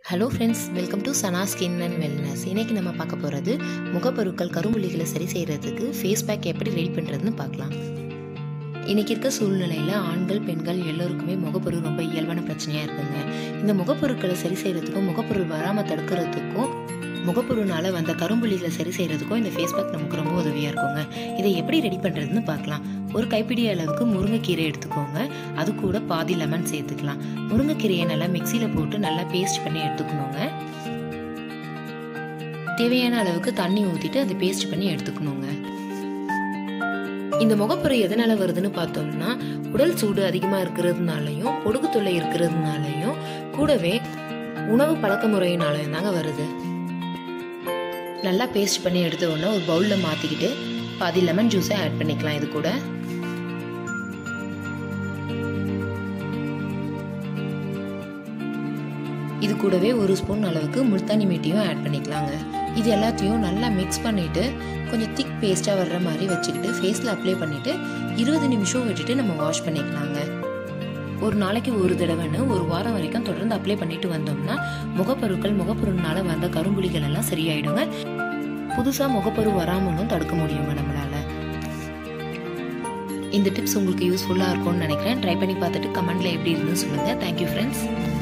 hello friends welcome to Sana skin and wellness இன்னைக்கு நம்ம பார்க்க போகிறது முகப்பருக்கள் கரும்புள்ளிகளை சரி செய்கிறதுக்கு ஃபேஸ் பேக் எப்படி ரெடி பண்ணுறதுன்னு பார்க்கலாம் இன்னைக்கு இருக்க சூழ்நிலையில் ஆண்கள் பெண்கள் எல்லோருக்குமே முகப்பொரு ரொம்ப இயல்பான பிரச்சனையாக இருக்குங்க இந்த முகப்பொருட்களை சரி செய்கிறதுக்கும் முகப்பொருள் வராமல் தடுக்கிறதுக்கும் முகப்பொருனால வந்த கரும்புள்ளிகளை சரி செய்கிறதுக்கும் இந்த ஃபேஸ் பேக் நமக்கு ரொம்ப உதவியாக இருக்குங்க இதை எப்படி ரெடி பண்ணுறதுன்னு பார்க்கலாம் ஒரு கைப்பிடி அளவுக்கு முருங்கைக்கீரை எடுத்துக்கோங்க அது கூட பாதி லெமன் சேர்த்துக்கலாம் முருங்கைக்கீரையை நல்லா மிக்சியில் போட்டு நல்லா பேஸ்ட் பண்ணி எடுத்துக்கணுங்க தேவையான அளவுக்கு தண்ணி ஊற்றிட்டு அதை பேஸ்ட் பண்ணி எடுத்துக்கணுங்க இந்த முகப்பொரு எதனால வருதுன்னு பார்த்தோம்னா உடல் சூடு அதிகமாக இருக்கிறதுனாலையும் பொடுகு தொல்லை இருக்கிறதுனாலையும் கூடவே உணவு பழக்க முறையினாலையும் தாங்க வருது நல்லா பேஸ்ட் பண்ணி எடுத்த உடனே ஒரு பவுலில் மாற்றிக்கிட்டு பாதி லெமன் ஜூஸை ஆட் பண்ணிக்கலாம் இது கூட இது கூடவே ஒரு ஸ்பூன் அளவுக்கு முல்தானி மீட்டியும் ஆட் பண்ணிக்கலாங்க இது எல்லாத்தையும் நல்லா மிக்ஸ் பண்ணிவிட்டு கொஞ்சம் திக் பேஸ்ட்டாக வர்ற மாதிரி வச்சுக்கிட்டு ஃபேஸில் அப்ளை பண்ணிவிட்டு இருபது நிமிஷம் விட்டுட்டு நம்ம வாஷ் பண்ணிக்கலாங்க ஒரு நாளைக்கு ஒரு தடவைன்னு ஒரு வாரம் வரைக்கும் தொடர்ந்து அப்ளை பண்ணிட்டு வந்தோம்னா முகப்பருக்கள் முகப்பொருள்னால வந்த கரும்புலிகள் எல்லாம் சரியாயிடுங்க புதுசாக முகப்பரு வராமலும் தடுக்க முடியுங்க நம்மளால இந்த டிப்ஸ் உங்களுக்கு யூஸ்ஃபுல்லாக இருக்கும்னு நினைக்கிறேன் ட்ரை பண்ணி பார்த்துட்டு கமெண்ட்ல எப்படி இருந்துன்னு சொல்லுங்கள் தேங்க்யூ ஃப்ரெண்ட்ஸ்